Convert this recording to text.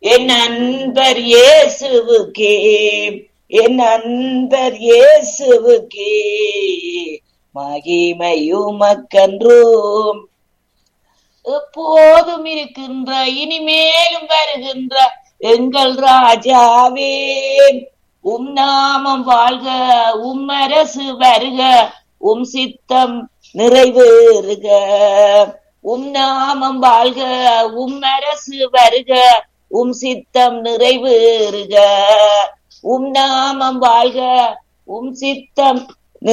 என் அன்பர் இயேசுவுக்கே என் அன்பர் இயேசுவுக்கே மகிமையுமக்கன்றோம் எப்போதும் இருக்கின்ற இனிமேலும் வருகின்ற எங்கள் ராஜாவே உம் நாமம் வாழ்க உம் அரசு வருக உம் சித்தம் நிறைவேறுக உம் நாமம் வாழ்க உம் அரசு வருக உம் சித்தம் நிறைவேறுக உம் நாமம் வாழ்க உம் சித்தம்